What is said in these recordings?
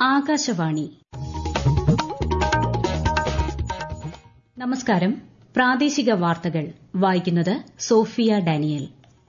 ആകാശവാണി നമസ്കാരം പ്രാദേശിക വാർത്തകൾ വായിക്കുന്നത് സോഫിയ ഡാനിയൽ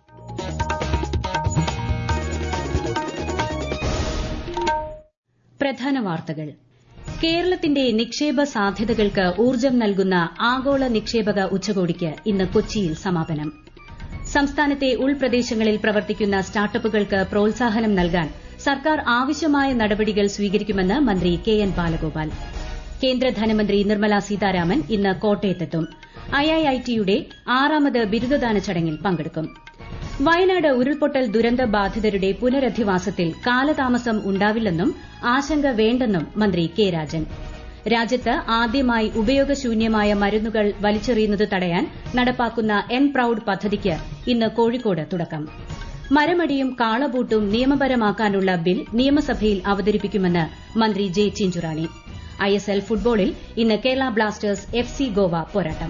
പ്രധാന വാർത്തകൾ കേരളത്തിന്റെ നിക്ഷേപ സാധ്യതകൾക്ക് ഊർജ്ജം നൽകുന്ന ആഗോള നിക്ഷേപക ഉച്ചകോടിക്ക് ഇന്ന് കൊച്ചിയിൽ സമാപനം സംസ്ഥാനത്തെ ഉൾപ്രദേശങ്ങളിൽ പ്രവർത്തിക്കുന്ന സ്റ്റാർട്ടപ്പുകൾക്ക് പ്രോത്സാഹനം നൽകാൻ സർക്കാർ ആവശ്യമായ നടപടികൾ സ്വീകരിക്കുമെന്ന് മന്ത്രി കെ എൻ ബാലഗോപാൽ കേന്ദ്ര ധനമന്ത്രി നിർമ്മല സീതാരാമൻ ഇന്ന് കോട്ടയത്തെത്തും ഐഐഐടിയുടെ ആറാമത് ബിരുദദാന ചടങ്ങിൽ പങ്കെടുക്കും വയനാട് ഉരുൾപൊട്ടൽ ദുരന്ത ബാധിതരുടെ പുനരധിവാസത്തിൽ കാലതാമസം ഉണ്ടാവില്ലെന്നും ആശങ്ക വേണ്ടെന്നും മന്ത്രി കെ രാജൻ രാജ്യത്ത് ആദ്യമായി ഉപയോഗശൂന്യമായ മരുന്നുകൾ വലിച്ചെറിയുന്നത് തടയാൻ നടപ്പാക്കുന്ന എൻ പ്രൌഡ് പദ്ധതിക്ക് ഇന്ന് കോഴിക്കോട് തുടക്കം മരമടിയും കാളബൂട്ടും നിയമപരമാക്കാനുള്ള ബിൽ നിയമസഭയിൽ അവതരിപ്പിക്കുമെന്ന് മന്ത്രി ജെ ചിഞ്ചുറാണി ഐഎസ്എൽ ഫുട്ബോളിൽ ഇന്ന് Kerala Blasters F C Goa പോരാട്ടം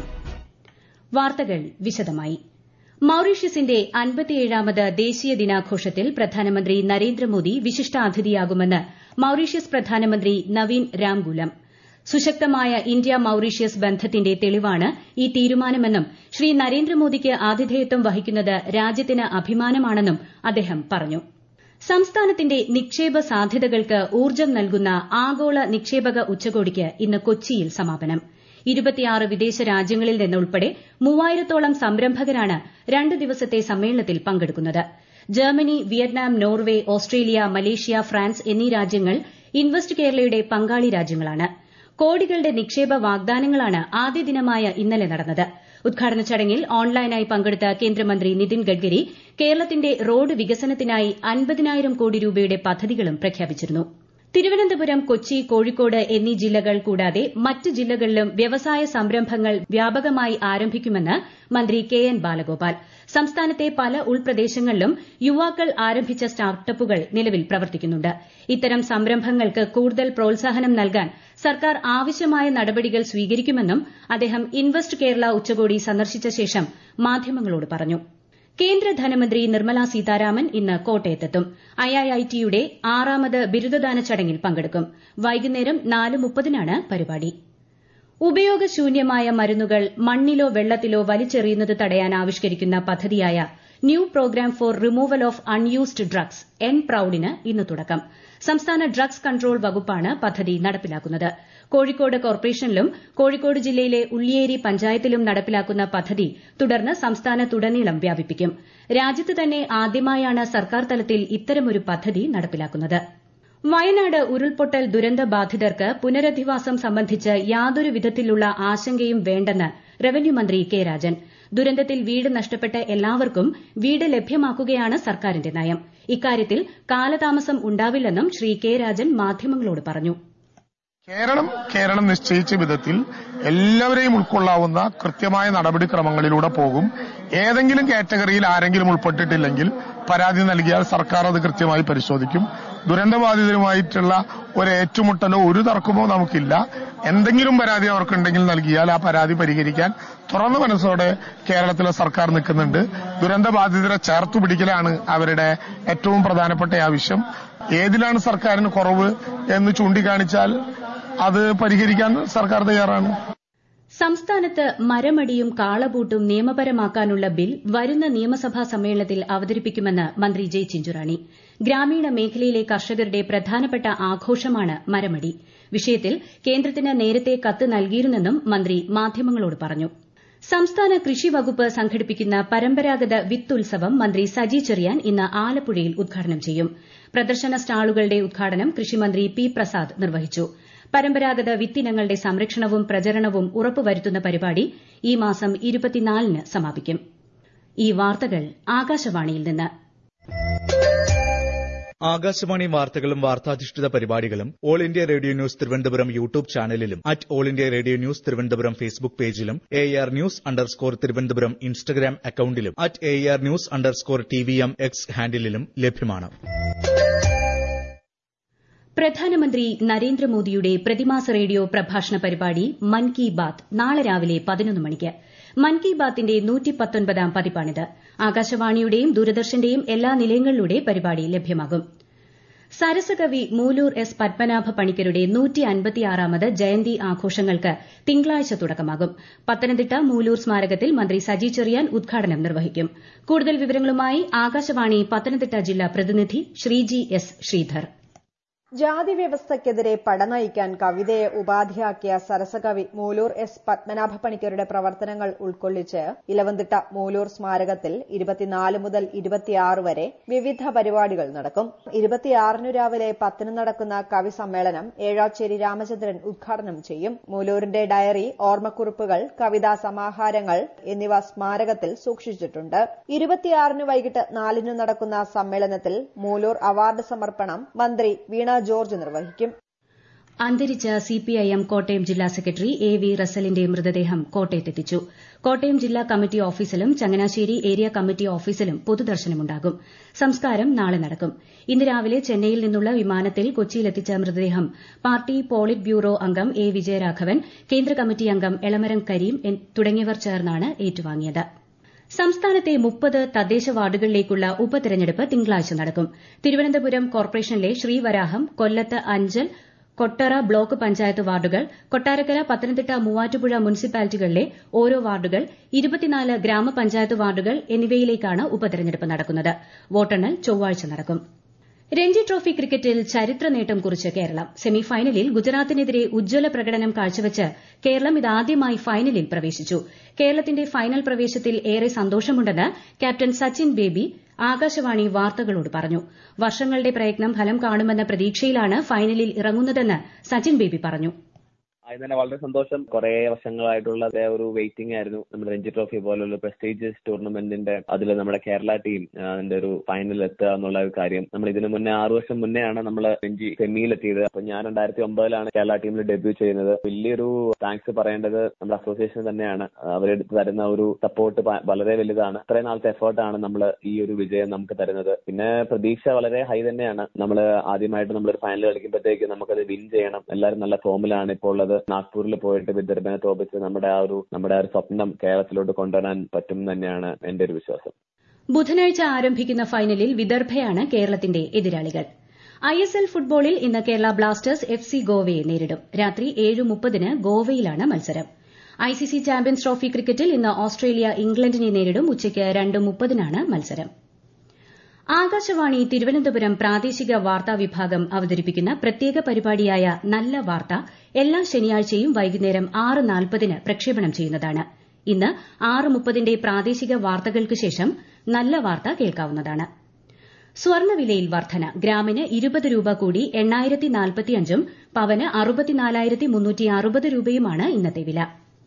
വാർത്തകൾ വിശദമായി മൌറീഷ്യസിന്റെ അൻപത്തിയേഴാമത് ദേശീയ ദിനാഘോഷത്തിൽ പ്രധാനമന്ത്രി നരേന്ദ്രമോദി വിശിഷ്ടാതിഥിയാകുമെന്ന് മൌറീഷ്യസ് പ്രധാനമന്ത്രി നവീൻ രാംഗുലം സുശക്തമായ ഇന്ത്യ മൌറീഷ്യസ് ബന്ധത്തിന്റെ തെളിവാണ് ഈ തീരുമാനമെന്നും ശ്രീ നരേന്ദ്രമോദിക്ക് ആതിഥേയത്വം വഹിക്കുന്നത് രാജ്യത്തിന് അഭിമാനമാണെന്നും അദ്ദേഹം പറഞ്ഞു സംസ്ഥാനത്തിന്റെ നിക്ഷേപ സാധ്യതകൾക്ക് ഊർജ്ജം നൽകുന്ന ആഗോള നിക്ഷേപക ഉച്ചകോടിക്ക് ഇന്ന് കൊച്ചിയിൽ സമാപനം ഇരുപത്തിയാറ് വിദേശ രാജ്യങ്ങളിൽ നിന്നുൾപ്പെടെ മൂവായിരത്തോളം സംരംഭകരാണ് രണ്ട് ദിവസത്തെ സമ്മേളനത്തിൽ പങ്കെടുക്കുന്നത് Germany Vietnam Norway Australia Malaysia France എന്നീ രാജ്യങ്ങൾ ഇൻവെസ്റ്റ് കേരളയുടെ പങ്കാളി രാജ്യങ്ങളാണ് കോടികളുടെ നിക്ഷേപ വാഗ്ദാനങ്ങളാണ് ആദ്യ ദിനമായ ഇന്നലെ നടന്നത് ഉദ്ഘാടന ചടങ്ങിൽ ഓൺലൈനായി പങ്കെടുത്ത കേന്ദ്രമന്ത്രി നിതിൻ ഗഡ്കരി കേരളത്തിന്റെ റോഡ് വികസനത്തിനായി അൻപതിനായിരം കോടി രൂപയുടെ പദ്ധതികളും പ്രഖ്യാപിച്ചിരുന്നു തിരുവനന്തപുരം കൊച്ചി കോഴിക്കോട് എന്നീ ജില്ലകൾ കൂടാതെ മറ്റ് ജില്ലകളിലും വ്യവസായ സംരംഭങ്ങൾ വ്യാപകമായി ആരംഭിക്കുമെന്ന് മന്ത്രി കെ എൻ ബാലഗോപാൽ സംസ്ഥാനത്തെ പല ഉൾപ്രദേശങ്ങളിലും യുവാക്കൾ ആരംഭിച്ച സ്റ്റാർട്ടപ്പുകൾ നിലവിൽ പ്രവർത്തിക്കുന്നുണ്ട് ഇത്തരം സംരംഭങ്ങൾക്ക് കൂടുതൽ പ്രോത്സാഹനം നൽകാൻ സർക്കാർ ആവശ്യമായ നടപടികൾ സ്വീകരിക്കുമെന്നും അദ്ദേഹം ഇൻവെസ്റ്റ് കേരള ഉച്ചകോടി സന്ദർശിച്ച ശേഷം മാധ്യമങ്ങളോട് പറഞ്ഞു കേന്ദ്ര ധനമന്ത്രി നിർമ്മല സീതാരാമൻ ഇന്ന് കോട്ടയത്തെത്തും ഐഐഐടിയുടെ ആറാമത് ബിരുദദാന ചടങ്ങിൽ പങ്കെടുക്കും വൈകുന്നേരം നാല് മുപ്പതിനാണ് പരിപാടി ഉപയോഗശൂന്യമായ മരുന്നുകൾ മണ്ണിലോ വെള്ളത്തിലോ വലിച്ചെറിയുന്നത് തടയാൻ ആവിഷ്കരിക്കുന്ന പദ്ധതിയായ new programme for removal of unused drugs N പ്രൌഡിന് ഇന്ന് തുടക്കം സംസ്ഥാന ഡ്രഗ്സ് കൺട്രോൾ വകുപ്പാണ് പദ്ധതി നടപ്പിലാക്കുന്നത് കോഴിക്കോട് കോർപ്പറേഷനിലും കോഴിക്കോട് ജില്ലയിലെ ഉള്ളിയേരി പഞ്ചായത്തിലും നടപ്പിലാക്കുന്ന പദ്ധതി തുടർന്ന് സംസ്ഥാനത്തുടനീളം വ്യാപിപ്പിക്കും രാജ്യത്ത് തന്നെ ആദ്യമായാണ് സർക്കാർ തലത്തിൽ ഇത്തരമൊരു പദ്ധതി നടപ്പിലാക്കുന്നത് വയനാട് ഉരുൾപൊട്ടൽ ദുരന്ത ബാധിതർക്ക് പുനരധിവാസം സംബന്ധിച്ച് യാതൊരു വിധത്തിലുള്ള ആശങ്കയും വേണ്ടെന്ന് റവന്യൂ മന്ത്രി കെ രാജൻ ദുരന്തത്തിൽ വീട് നഷ്ടപ്പെട്ട എല്ലാവർക്കും വീട് ലഭ്യമാക്കുകയാണ് സർക്കാരിന്റെ നയം ഇക്കാര്യത്തിൽ കാലതാമസം ഉണ്ടാവില്ലെന്നും ശ്രീ കെ രാജൻ മാധ്യമങ്ങളോട് പറഞ്ഞു കേരളം കേരളം നിശ്ചയിച്ച വിധത്തിൽ എല്ലാവരെയും ഉൾക്കൊള്ളാവുന്ന കൃത്യമായ നടപടിക്രമങ്ങളിലൂടെ പോകും ഏതെങ്കിലും കാറ്റഗറിയിൽ ആരെങ്കിലും ഉൾപ്പെട്ടിട്ടില്ലെങ്കിൽ പരാതി നൽകിയാൽ സർക്കാർ അത് കൃത്യമായി പരിശോധിക്കും ദുരന്തബാധിതരുമായിട്ടുള്ള ഒരു ഏറ്റുമുട്ടലോ ഒരു തർക്കമോ നമുക്കില്ല എന്തെങ്കിലും പരാതി അവർക്കുണ്ടെങ്കിൽ നൽകിയാൽ ആ പരാതി പരിഹരിക്കാൻ തുറന്ന മനസ്സോടെ കേരളത്തിലെ സർക്കാർ നിൽക്കുന്നുണ്ട് ദുരന്തബാധിതരെ ചേർത്തു പിടിക്കലാണ് അവരുടെ ഏറ്റവും പ്രധാനപ്പെട്ട ആവശ്യം ഏതിലാണ് സർക്കാരിന് കുറവ് എന്ന് ചൂണ്ടിക്കാണിച്ചാൽ അത് പരിഹരിക്കാൻ സർക്കാർ തയ്യാറാണ് സംസ്ഥാനത്ത് മരമടിയും കാളബൂട്ടും നിയമപരമാക്കാനുള്ള ബിൽ വരുന്ന നിയമസഭാ സമ്മേളനത്തിൽ അവതരിപ്പിക്കുമെന്ന് മന്ത്രി ജെ ചിഞ്ചുറാണി ഗ്രാമീണ മേഖലയിലെ കർഷകരുടെ പ്രധാനപ്പെട്ട ആഘോഷമാണ് മരമടി വിഷയത്തിൽ കേന്ദ്രത്തിന് നേരത്തെ കത്ത് നൽകിയിരുന്നെന്നും മന്ത്രി മാധ്യമങ്ങളോട് പറഞ്ഞു സംസ്ഥാന കൃഷി വകുപ്പ് സംഘടിപ്പിക്കുന്ന പരമ്പരാഗത വിത്തുത്സവം മന്ത്രി സജി ചെറിയാൻ ഇന്ന് ആലപ്പുഴയിൽ ഉദ്ഘാടനം ചെയ്യും പ്രദർശന സ്റ്റാളുകളുടെ ഉദ്ഘാടനം കൃഷിമന്ത്രി പി പ്രസാദ് നിർവഹിച്ചു പരമ്പരാഗത വിത്തിനങ്ങളുടെ സംരക്ഷണവും പ്രചരണവും ഉറപ്പുവരുത്തുന്ന പരിപാടി ഈ മാസം ഇരുപത്തിനാലിന് സമാപിക്കും ഈ വാർത്തകൾ ആകാശവാണിയിൽ നിന്ന് ആകാശവാണി വാർത്തകളും വാർത്താധിഷ്ഠിത പരിപാടികളും All India Radio News Thiruvananthapuram YouTube ചാനലിലും at All India Radio News Thiruvananthapuram Facebook പേജിലും A R news underscore Thiruvananthapuram Instagram അക്കൌണ്ടിലും at A R news underscore T V M X ഹാൻഡിലും ലഭ്യമാണ് പ്രധാനമന്ത്രി നരേന്ദ്രമോദിയുടെ പ്രതിമാസ റേഡിയോ പ്രഭാഷണ പരിപാടി മൻ കി ബാത്ത് നാളെ രാവിലെ പതിനൊന്ന് മണിക്ക് മൻ കി ബാത്തിന്റെ നൂറ്റിപ്പത്തൊൻപതാം പതിപ്പാണിത് ആകാശവാണിയുടെയും ദൂരദർശന്റെയും എല്ലാ നിലയങ്ങളിലൂടെ പരിപാടി ലഭ്യമാകും സരസകവി മൂലൂർ എസ് പത്മനാഭ പണിക്കരുടെ നൂറ്റി അൻപത്തിയാറാമത് ജയന്തി ആഘോഷങ്ങൾക്ക് തിങ്കളാഴ്ച തുടക്കമാകും പത്തനംതിട്ട മൂലൂർ സ്മാരകത്തിൽ മന്ത്രി സജി ചെറിയാൻ ഉദ്ഘാടനം നിർവഹിക്കും കൂടുതൽ വിവരങ്ങളുമായി ആകാശവാണി പത്തനംതിട്ട ജില്ലാ പ്രതിനിധി ശ്രീജി എസ് ശ്രീധർ ജാതി വ്യവസ്ഥയ്ക്കെതിരെ പടനയിക്കാൻ കവിതയെ ഉപാധിയാക്കിയ സരസകവി മൂലൂർ എസ് പത്മനാഭ പണിക്കരുടെ പ്രവർത്തനങ്ങൾ ഉൾക്കൊള്ളിച്ച് ഇലവന്തിട്ട മൂലൂർ സ്മാരകത്തിൽ ഇരുപത്തിനാല് മുതൽ ഇരുപത്തിയാറ് വരെ വിവിധ പരിപാടികൾ നടക്കും ഇരുപത്തിയാറിന് രാവിലെ പത്തിന് നടക്കുന്ന കവി സമ്മേളനം ഏഴാച്ചേരി രാമചന്ദ്രൻ ഉദ്ഘാടനം ചെയ്യും മൂലൂരിന്റെ ഡയറി ഓർമ്മക്കുറിപ്പുകൾ കവിതാ സമാഹാരങ്ങൾ എന്നിവ സ്മാരകത്തിൽ സൂക്ഷിച്ചിട്ടുണ്ട് ഇരുപത്തിയാറിന് വൈകിട്ട് നാലിന് നടക്കുന്ന സമ്മേളനത്തിൽ മൂലൂർ അവാർഡ് സമർപ്പണം മന്ത്രി വീണ ജോർജ് നിർവഹിക്കും അന്തരിച്ച സിപിഐഎം കോട്ടയം ജില്ലാ സെക്രട്ടറി എ വി റസലിന്റെ മൃതദേഹം കോട്ടയത്തെത്തിച്ചു കോട്ടയം ജില്ലാ കമ്മിറ്റി ഓഫീസിലും ചങ്ങനാശ്ശേരി ഏരിയ കമ്മിറ്റി ഓഫീസിലും പൊതുദർശനമുണ്ടാകും സംസ്കാരം നാളെ നടക്കും ഇന്ന് രാവിലെ ചെന്നൈയിൽ നിന്നുള്ള വിമാനത്തിൽ കൊച്ചിയിലെത്തിച്ച മൃതദേഹം പാർട്ടി പോളിറ്റ് ബ്യൂറോ അംഗം എ വിജയരാഘവൻ കേന്ദ്ര കമ്മിറ്റി അംഗം എളമരം കരീം തുടങ്ങിയവർ ചേർന്നാണ് ഏറ്റുവാങ്ങിയത് സംസ്ഥാനത്തെ മുപ്പത് തദ്ദേശ വാർഡുകളിലേക്കുള്ള ഉപതെരഞ്ഞെടുപ്പ് തിങ്കളാഴ്ച നടക്കും തിരുവനന്തപുരം കോർപ്പറേഷനിലെ ശ്രീവരാഹം കൊല്ലത്ത് അഞ്ചൽ കൊട്ടറ ബ്ലോക്ക് പഞ്ചായത്ത് വാർഡുകൾ കൊട്ടാരക്കര പത്തനംതിട്ട മൂവാറ്റുപുഴ മുനിസിപ്പാലിറ്റികളിലെ ഓരോ വാർഡുകൾ ഇരുപത്തിനാല് ഗ്രാമപഞ്ചായത്ത് വാർഡുകൾ എന്നിവയിലേക്കാണ് ഉപതെരഞ്ഞെടുപ്പ് നടക്കുന്നത് വോട്ടെണ്ണൽ ചൊവ്വാഴ്ച നടക്കും രഞ്ജി ട്രോഫി ക്രിക്കറ്റിൽ ചരിത്ര നേട്ടം കുറിച്ച് കേരളം സെമിഫൈനലിൽ ഗുജറാത്തിനെതിരെ ഉജ്ജ്വല പ്രകടനം കാഴ്ചവെച്ച് കേരളം ഇതാദ്യമായി ഫൈനലിൽ പ്രവേശിച്ചു കേരളത്തിന്റെ ഫൈനൽ പ്രവേശത്തിൽ ഏറെ സന്തോഷമുണ്ടെന്ന് ക്യാപ്റ്റൻ സച്ചിൻ ബേബി ആകാശവാണി വാർത്തകളോട് പറഞ്ഞു വർഷങ്ങളുടെ പ്രയത്നം ഫലം കാണുമെന്ന പ്രതീക്ഷയിലാണ് ഫൈനലിൽ ഇറങ്ങുന്നതെന്ന് സച്ചിൻ ബേബി പറഞ്ഞു ആദ്യം തന്നെ വളരെ സന്തോഷം കുറെ വർഷങ്ങളായിട്ടുള്ള ഒരു വെയിറ്റിംഗ് ആയിരുന്നു നമ്മുടെ രഞ്ജി ട്രോഫി പോലുള്ള പ്രസ്റ്റീജിയസ് ടൂർണമെന്റിന്റെ അതിൽ നമ്മുടെ കേരള ടീം അതിന്റെ ഒരു ഫൈനൽ എത്തുക എന്നുള്ള ഒരു കാര്യം നമ്മൾ ഇതിനു മുന്നേ ആറു വർഷം മുന്നെയാണ് നമ്മൾ രഞ്ജി സെമിയിലെത്തിയത് അപ്പൊ ഞാൻ രണ്ടായിരത്തി ഒമ്പതിലാണ് കേരള ടീമിൽ ഡെബ്യൂ ചെയ്യുന്നത് വലിയൊരു താങ്ക്സ് പറയേണ്ടത് നമ്മുടെ അസോസിയേഷൻ തന്നെയാണ് അവരെടുത്ത് തരുന്ന ഒരു സപ്പോർട്ട് വളരെ വലുതാണ് ഇത്രയും നാളത്തെ എഫേർട്ടാണ് നമ്മൾ ഈ ഒരു വിജയം നമുക്ക് തരുന്നത് പിന്നെ പ്രതീക്ഷ വളരെ ഹൈ തന്നെയാണ് നമ്മൾ ആദ്യമായിട്ട് നമ്മൾ ഒരു ഫൈനൽ കളിക്കുമ്പോഴത്തേക്ക് നമുക്കത് വിൻ ചെയ്യണം എല്ലാവരും നല്ല ഫോമിലാണ് ഇപ്പോൾ ഉള്ളത് നാഗ്പൂരിൽ പോയിട്ട് വിദർഭനെ തോപ്പിച്ച് നമ്മുടെ ആ ഒരു നമ്മുടെ ആ ഒരു സ്വപ്നം കേരളത്തിലോട്ട് കൊണ്ടുവരാൻ പറ്റും തന്നെയാണ് എന്റെ ഒരു വിശ്വാസം ബുധനാഴ്ച ആരംഭിക്കുന്ന ഫൈനലിൽ വിദർഭയാണ് കേരളത്തിന്റെ എതിരാളികൾ ഐ എസ് എൽ ഫുട്ബോളിൽ ഇന്ന് കേരള ബ്ലാസ്റ്റേഴ്സ് എഫ് സി ഗോവയെ നേരിടും രാത്രി ഏഴ് മുപ്പതിന് ഗോവയിലാണ് മത്സരം I C C champions trophy ക്രിക്കറ്റിൽ ഇന്ന് ഓസ്ട്രേലിയ ഇംഗ്ലണ്ടിനെ നേരിടും ഉച്ചയ്ക്ക് രണ്ട് മുപ്പതിനാണ് മത്സരം ആകാശവാണി തിരുവനന്തപുരം പ്രാദേശിക വാർത്താ വിഭാഗം അവതരിപ്പിക്കുന്ന പ്രത്യേക പരിപാടിയായ നല്ല വാർത്ത എല്ലാ ശനിയാഴ്ചയും വൈകുന്നേരം ആറ് നാൽപ്പതിന് പ്രക്ഷേപണം ചെയ്യുന്നതാണ് ഇന്ന് ആറ് മുപ്പതിന്റെ പ്രാദേശിക വാർത്തകൾക്ക് ശേഷം നല്ല വാർത്ത കേൾക്കാവുന്നതാണ് സ്വർണ്ണവിലയിൽ വർധന ഗ്രാമിന് ഇരുപത് രൂപ കൂടി എണ്ണായിരത്തി നാൽപ്പത്തിയഞ്ചും പവന് അറുപത്തിനാലായിരത്തി മുന്നൂറ്റി അറുപത് രൂപയുമാണ് ഇന്നത്തെ വില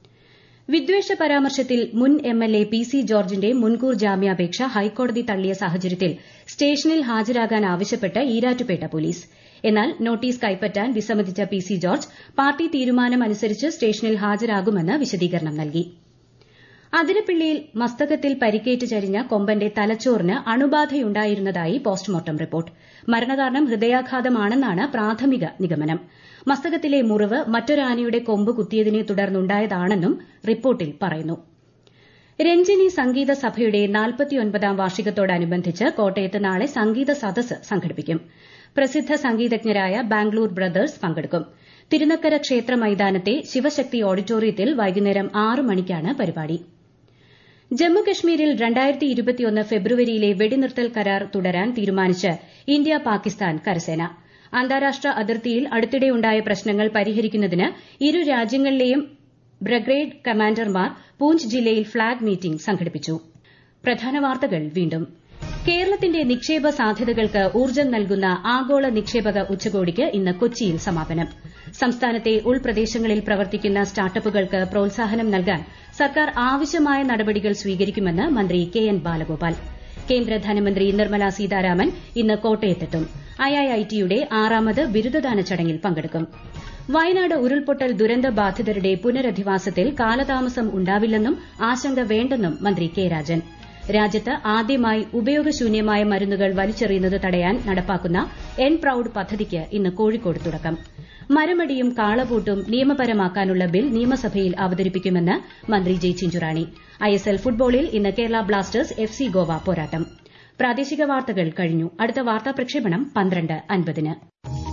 വിദ്വേഷ പരാമർശത്തിൽ മുൻ M L A P C ജോർജിന്റെ മുൻകൂർ ജാമ്യാപേക്ഷ ഹൈക്കോടതി തള്ളിയ സാഹചര്യത്തിൽ സ്റ്റേഷനിൽ ഹാജരാകാൻ ആവശ്യപ്പെട്ട് ഈരാറ്റുപേട്ട പോലീസ് എന്നാൽ നോട്ടീസ് കൈപ്പറ്റാൻ വിസമ്മതിച്ച പി സി ജോർജ് പാർട്ടി തീരുമാനം അനുസരിച്ച് സ്റ്റേഷനിൽ ഹാജരാകുമെന്ന് വിശദീകരണം നൽകി അതിരപ്പിള്ളിയിൽ മസ്തകത്തിൽ പരിക്കേറ്റ് ചരിഞ്ഞ കൊമ്പന്റെ തലച്ചോറിന് അണുബാധയുണ്ടായിരുന്നതായി പോസ്റ്റ്മോർട്ടം റിപ്പോർട്ട് മരണകാരണം ഹൃദയാഘാതമാണെന്നാണ് പ്രാഥമിക നിഗമനം മസ്തകത്തിലെ മുറിവ് മറ്റൊരാനയുടെ കൊമ്പ് കുത്തിയതിനെ തുടർന്നുണ്ടായതാണെന്നും റിപ്പോർട്ടിൽ പറയുന്നു രഞ്ജിനി സംഗീത സഭയുടെ നാൽപ്പത്തിയൊൻപതാം വാർഷികത്തോടനുബന്ധിച്ച് കോട്ടയത്ത് നാളെ സംഗീത സദസ്സ് സംഘടിപ്പിക്കും പ്രസിദ്ധ സംഗീതജ്ഞരായ ബാംഗ്ലൂർ ബ്രദേഴ്സ് പങ്കെടുക്കും തിരുനക്കര ക്ഷേത്ര മൈതാനത്തെ ശിവശക്തി ഓഡിറ്റോറിയത്തിൽ വൈകുന്നേരം ആറ് മണിക്കാണ് പരിപാടി ജമ്മുകശ്മീരിൽ രണ്ടായിരത്തി ഇരുപത്തിയൊന്ന് ഫെബ്രുവരിയിലെ വെടിനിർത്തൽ കരാർ തുടരാൻ തീരുമാനിച്ച് ഇന്ത്യ പാകിസ്ഥാൻ കരസേന അന്താരാഷ്ട്ര അതിർത്തിയിൽ അടുത്തിടെയുണ്ടായ പ്രശ്നങ്ങൾ പരിഹരിക്കുന്നതിന് ഇരു രാജ്യങ്ങളിലെയും ബ്രിഗേഡ് കമാൻഡർമാർ പൂഞ്ച് ജില്ലയിൽ ഫ്ളാഗ് മീറ്റിംഗ് സംഘടിപ്പിച്ചു പ്രധാന വാർത്തകൾ വീണ്ടും കേരളത്തിന്റെ നിക്ഷേപ സാധ്യതകൾക്ക് ഊർജ്ജം നൽകുന്ന ആഗോള നിക്ഷേപക ഉച്ചകോടിക്ക് ഇന്ന് കൊച്ചിയിൽ സമാപനം സംസ്ഥാനത്തെ ഉൾപ്രദേശങ്ങളിൽ പ്രവർത്തിക്കുന്ന സ്റ്റാർട്ടപ്പുകൾക്ക് പ്രോത്സാഹനം നൽകാൻ സർക്കാർ ആവശ്യമായ നടപടികൾ സ്വീകരിക്കുമെന്ന് മന്ത്രി കെ എൻ ബാലഗോപാൽ കേന്ദ്ര ധനമന്ത്രി നിർമ്മല സീതാരാമൻ ഇന്ന് കോട്ടയത്തെത്തും ഐഐഐടിയുടെ ആറാമത് ബിരുദദാന ചടങ്ങിൽ പങ്കെടുക്കും വയനാട് ഉരുൾപൊട്ടൽ ദുരന്ത ബാധിതരുടെ പുനരധിവാസത്തിൽ കാലതാമസം ഉണ്ടാവില്ലെന്നും ആശങ്ക വേണ്ടെന്നും മന്ത്രി കെ രാജൻ രാജ്യത്ത് ആദ്യമായി ഉപയോഗശൂന്യമായ മരുന്നുകൾ വലിച്ചെറിയുന്നത് തടയാൻ നടപ്പാക്കുന്ന എൻ പ്രൌഡ് പദ്ധതിക്ക് ഇന്ന് കോഴിക്കോട് തുടക്കം മരമടിയും കാളപൂട്ടും നിയമപരമാക്കാനുള്ള ബിൽ നിയമസഭയിൽ അവതരിപ്പിക്കുമെന്ന് മന്ത്രി ജെ ചിഞ്ചുറാണി ഐഎസ്എൽ ഫുട്ബോളിൽ ഇന്ന് Kerala Blasters F C Goa പോരാട്ടം പ്രാദേശിക വാർത്തകൾ കഴിഞ്ഞു അടുത്ത വാർത്താ പ്രക്ഷേപണം പന്ത്രണ്ട് അൻപതിന്